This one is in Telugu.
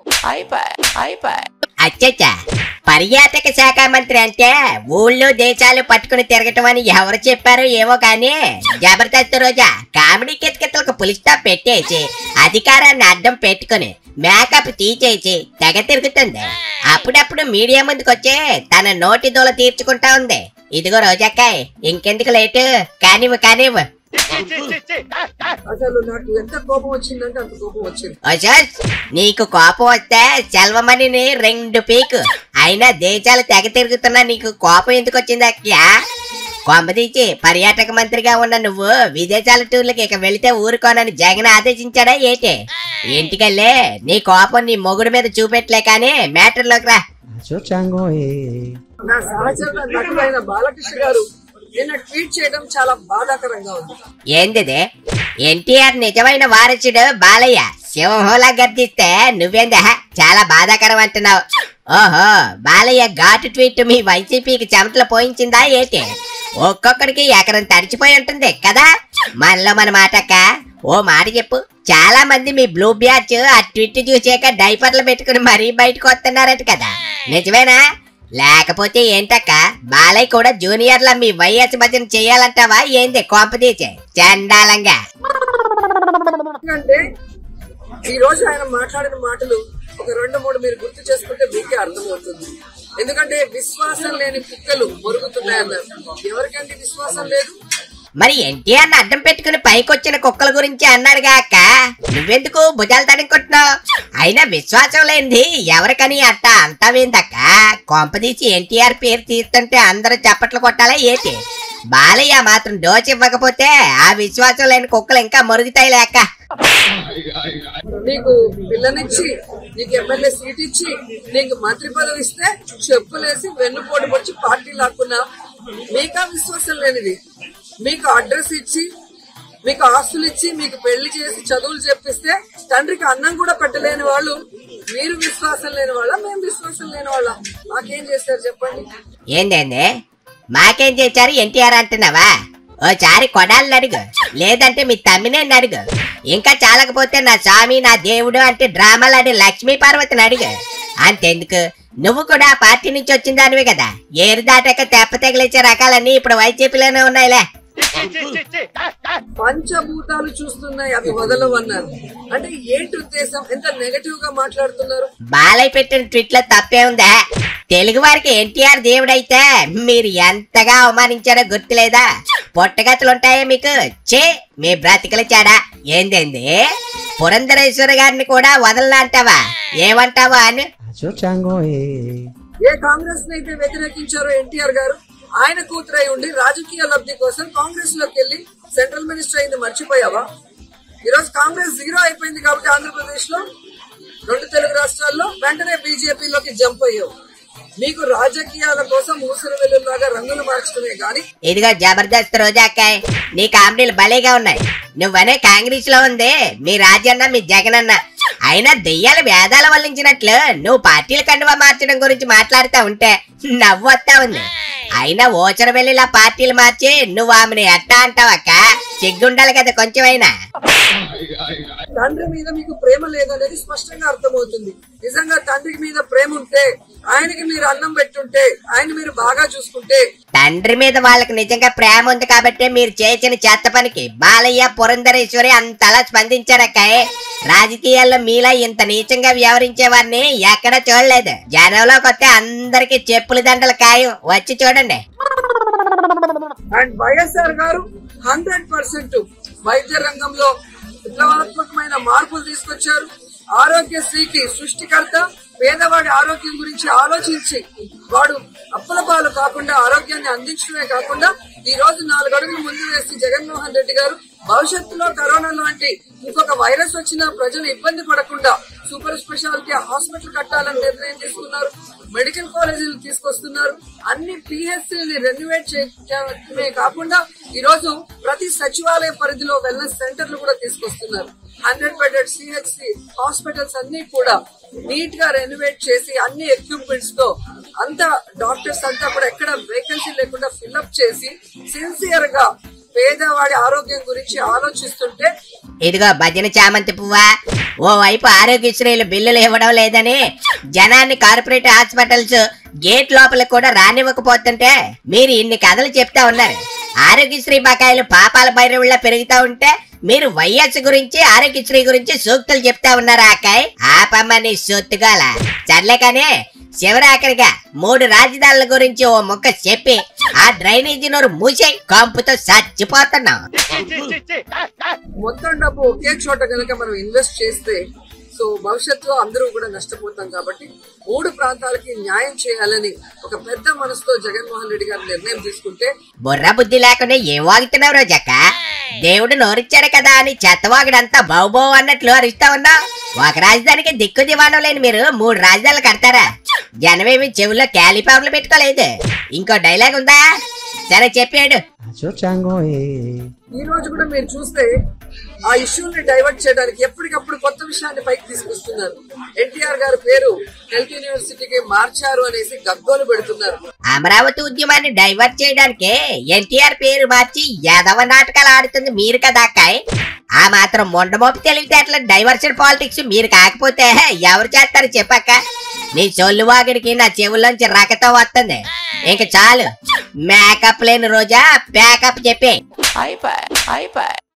అచ్చచ్చా పర్యాటక శాఖ మంత్రి అంటే ఊళ్ళో దేశాలు పట్టుకుని తిరగటం అని ఎవరు చెప్పారో ఏమో కానీ జబర్దస్త్ రోజా కామెడీ కితకితలకు పులిస్తా పెట్టేసి అధికారాన్ని అడ్డం పెట్టుకుని మేకప్ తీసేసి తెగ తిరుగుతుంది అప్పుడప్పుడు మీడియా ముందుకొచ్చి తన నోటి దూల తీర్చుకుంటా ఉంది ఇదిగో రోజాకాయ్ ఇంకెందుకు లేటు కానివ్వు కానివ్వు అసలు నాకు ఎంత కోపం వచ్చిందంటే అంత కోపం వచ్చింది అశోక్ నీకు కోపం వస్తే సెల్వమణిని రెండు పీకు అయినా దేశాలు తెగ తిరుగుతున్నా నీకు కోపం ఎందుకు వచ్చింది అక్యా కొంపదీచి పర్యాటక మంత్రిగా ఉన్న నువ్వు విదేశాల టూర్లకి ఇక వెళితే ఊరుకోనని జగన్ ఆదేశించాడా ఏంటి ఇంటికెళ్ళే నీ కోపం నీ మొగుడు మీద చూపెట్టలే కానీ మ్యాటర్లోకి రా Acho chango eh. నా సహచర నటుడైన బాలకృష్ణ గారు నిన్న ట్వీట్ చేయడం చాలా బాధాకరంగా ఉంది ఏందిది ఎన్టీఆర్ నిజమైన వారసుడు బాలయ్య సింహంలా గర్దిస్తే నువ్వేందా చాలా బాధాకరం అంటున్నావు ఓహో బాలయ్య ఘాటు ట్వీట్ మీ వైసీపీకి చెమటలు పోయించిందా ఏంటి ఒక్కొక్కడికి ఎకరం తడిచిపోయి ఉంటుంది కదా మనలో మన మాటక్క ఓ మాట చెప్పు చాలా మంది మీ బ్లూ బ్యాచ్ ఆ ట్విట్ చూసాక డైపర్లు పెట్టుకుని మరీ బయటకు వస్తున్నారట కదా నిజమేనా లేకపోతే ఏంటక్క బాలయ్య కూడా జూనియర్ల మీ వైఎస్ భజన చేయాలంటావా ఏంది కొంపదీచే చండాలంగా ఎందుకంటే ఈ రోజు ఆయన మాట్లాడిన మాటలు ఒక రెండు మూడు మీరు గుర్తు చేసుకుంటే మీకే అర్థమవుతుంది ఎందుకంటే విశ్వాసం లేని కుక్కలు మొరుగుతున్నాయన్నారు ఎవరికంటే విశ్వాసం లేదు మరి ఎన్టీఆర్ అడ్డం పెట్టుకుని పైకొచ్చిన కుక్కల గురించి అన్నాడుగా అక్క నువ్వెందుకు భుజాలు తడుకుంటున్నావు అయినా విశ్వాసం లేనిది ఎవరికని అట్ట అంటావేందక్క కొంపదీసి ఎన్టీఆర్ పేరు తీస్తుంటే అందరూ చప్పట్లు కొట్టాలా ఏంటి బాలయ్య మాత్రం డోస్ ఇవ్వకపోతే ఆ విశ్వాసం లేని కుక్కలు ఇంకా మురుగుతాయి లేక నీకు పిల్లనిచ్చి నీకు ఎమ్మెల్యే సీట్ ఇచ్చి నీకు మంత్రి పదవి ఇస్తే చెప్పులేసి వెన్నుపోటు వచ్చి పార్టీ లాక్కున్నా మీకా విశ్వాసం లేనిది మీకు అడ్రస్ ఇచ్చి మీకు ఆస్తులు ఇచ్చి మీకు పెళ్లి చేసి చదువులు చెప్పిస్తే తండ్రికి అన్నం కూడా పెట్టలేని వాళ్ళు మీరు విశ్వాసం లేని వాళ్ళ మేము విశ్వాసం లేని వాళ్ళ మాకేం చేశారు చెప్పండి ఏందేంది మాకేం చేశారు ఎన్టీఆర్ అంటున్నావా ఓసారి కొడాలని అడుగు లేదంటే మీ తమ్మినే అడుగు ఇంకా చాలకపోతే నా స్వామి నా దేవుడు అంటే డ్రామాలాడి లక్ష్మీ పార్వతిని అడుగు అంతెందుకు నువ్వు కూడా ఆ పార్టీ నుంచి వచ్చిన దానివే కదా ఏరు దాటాక తెప్ప తగిలిచ్చే రకాలన్నీ ఇప్పుడు వైసీపీలోనే ఉన్నాయిలే పంచభూతాలు చూస్తున్నాయి అవి వదలవన్నారు అంటే ఏంటి ఉద్దేశం ఎంత నెగటివ్ గా మాట్లాడుతున్నారు బాలయ్య పెట్టిన ట్విట్ లో తప్పే ఉందా తెలుగు వారికి ఎన్టీఆర్ దేవుడైతే మీరు ఎంతగా అవమానించారో గుర్తులేదా పొట్టగతులుంటాయా మీకు చే మీ బ్రతికల చాడా ఏందేంది పురంధరేశ్వర గారిని కూడా వదలనా అంటావా ఏమంటావా అని Acho chango eh. ఏ కాంగ్రెస్ ని అయితే వ్యతిరేకించారో ఎన్టీఆర్ గారు ఆయన కూతురై ఉండి రాజకీయ లబ్ధి కోసం కాంగ్రెస్ లోకి వెళ్ళి సెంట్రల్ మినిస్టర్ అయింది మర్చిపోయావా ఈరోజు కాంగ్రెస్ జీరో అయిపోయింది కాబట్టి ఆంధ్రప్రదేశ్ లో రెండు తెలుగు రాష్ట్రాల్లో వెంటనే బీజేపీలోకి జంప్ అయ్యావు మీకు రాజకీయాల కోసం ఊసరి వెల్లులాగా రంగులు మార్చడమే గాని ఇదిగో జబర్దస్త్ రోజాకాయ్ నీ కామెడీలు భలేగా ఉన్నాయి నువ్వనే కాంగ్రెస్ లో ఉంది మీ రాజన్న మీ జగనన్న అయినా దెయ్యాలు వేదాలు వల్లించినట్లు నువ్వు పార్టీల కండువా మార్చడం గురించి మాట్లాడుతా ఉంటే నవ్వు వస్తా ఉంది అయినా ఓచర వెళ్ళిలా పార్టీలు మార్చి నువ్వు ఆమెను ఎట్టా అంటావక్క సిగ్గుండాలి కదా కొంచెమైనా తండ్రి మీద మీకు ప్రేమ లేదనేది స్పష్టంగా అర్థమవుతుంది నిజంగా తండ్రి మీద ప్రేమ ఉంటే ఆయనకి మీరు అన్నం పెట్టుంటే ఆయన మీరు బాగా చూసుకుంటే తండ్రి మీద వాళ్ళకి నిజంగా ప్రేమ ఉంది కాబట్టి మీరు చేసిన చెత్త పనికి బాలయ్య పురంధరేశ్వరి అంతలా స్పందించారక్కాయ్ రాజకీయాల్లో మీలా ఇంత నీచంగా వ్యవహరించే వారిని ఎక్కడ చూడలేదు జనంలోకి వస్తే అందరికి చెప్పుల దండలు ఖాయం వచ్చి చూడండి అండ్ వైఎస్ఆర్ గారు హండ్రెడ్ పర్సెంట్ వైద్య రంగంలో విప్లవాత్మకమైన మార్పులు తీసుకొచ్చారు ఆరోగ్యశ్రీకి సృష్టికర్త పేదవాడి ఆరోగ్యం గురించి ఆలోచించి వాడు అప్పుల పాలు కాకుండా ఆరోగ్యాన్ని అందించడమే కాకుండా ఈ రోజు నాలుగు అడుగులు ముందు వేసి జగన్మోహన్ రెడ్డి గారు భవిష్యత్తులో కరోనా లాంటి ఇంకొక వైరస్ వచ్చినా ప్రజలు ఇబ్బంది పడకుండా సూపర్ స్పెషాలిటీ హాస్పిటల్ కట్టాలని నిర్ణయం తీసుకున్నారు మెడికల్ కాలేజీలు తీసుకొస్తున్నారు అన్ని పిహెచ్సిని రెన్యువేట్ చేయడమే కాకుండా ఈ రోజు ప్రతి సచివాలయ పరిధిలో వెల్నెస్ సెంటర్లు కూడా తీసుకొస్తున్నారు హండ్రెడ్ బెడెడ్ సిహెచ్సి హాస్పిటల్స్ అన్ని కూడా నీట్ గా రెనోవేట్ చేసి అన్ని ఎక్విప్మెంట్స్ తో అంతా డాక్టర్స్ అంతా కూడా ఎక్కడ వేకెన్సీ లేకుండా ఫిల్అప్ చేసి సిన్సియర్ గా పేదవాడి ఆరోగ్యం గురించి ఆలోచిస్తుంటే ఇదిగో భజన చామంతి పువ్వా ఓవైపు ఆరోగ్యశ్రీలు బిల్లులు ఇవ్వడం లేదని జనాన్ని కార్పొరేట్ హాస్పిటల్స్ గేట్ లోపలికి కూడా రానివ్వకపోతుంటే మీరు ఇన్ని కథలు చెప్తా ఉన్నారు ఆరోగ్యశ్రీ బకాయిలు పాపాల భైరవుల్లా పెరుగుతా ఉంటే మీరు వైఎస్ గురించి ఆరోగ్యశ్రీ గురించి సూక్తులు చెప్తా ఉన్నారా అక్కాయ్ ఆపమ్మని సొత్తుగాల సర్లే కానీ శివరాఖరిగా మూడు రాజధానుల గురించి ఓ ముక్క చెప్పి ఆ డ్రైనేజీ నోరు మూసే కంపుతో చచ్చిపోతున్నాం మొత్తం డబ్బు ఒకే చోట కనుక మనం ఇన్వెస్ట్ చేస్తే సో భవిష్యత్తులో అందరూ కూడా నష్టపోతాం కాబట్టి మూడు ప్రాంతాలకి న్యాయం చేయాలని ఒక పెద్ద మనసుతో జగన్మోహన్ రెడ్డి గారు నిర్ణయం తీసుకుంటే బుర్ర బుద్ధి లేకుండా ఏం వాగుతున్నావు రోజక్క దేవుడు నోరిచ్చాడు కదా అని చెత్తవాగుడంతా బౌబో అన్నట్లు అరుస్తా ఉన్నావు ఒక రాజధానికి దిక్కు దివాణం లేని మీరు మూడు రాజధానులు కడతారా జనమేమి చెవుల్లో క్యాలిపవర్లు పెట్టుకోలేదు ఇంకో డైలాగ్ ఉందా సరే చెప్పాడు Acho chango eh. ఈ రోజు కూడా మీరు చూస్తే ఆ ఇష్యూని డైవర్ట్ చేయడానికి ఎప్పటికప్పుడు కొత్త విషయాన్ని పైకి తీసుకొస్తున్నారు ఎన్టీఆర్ గారి పేరు హెల్త్ యూనివర్సిటీకి మార్చారు అనేసి గగ్గోలు పెడుతున్నారు అమరావతి ఉద్యమాన్ని డైవర్ట్ చేయడానికి ఎన్టీఆర్ పేరు మార్చి యాదవ నాటకాలు ఆడుతుంది మీరు కదా అక్కాయ్ ఆ మాత్రం మొండమోపి తెలివితేటల డైవర్షన్ పాలిటిక్స్ మీరు కాకపోతే ఎవరు చేస్తారు చెప్పక్క నీ సొల్లు వాగిడికి నా చెవుల్లోంచి రకతం వస్తుంది ఇంక చాలు మేకప్ లేని రోజా ప్యాకప్ చెప్పే iPad, iPad.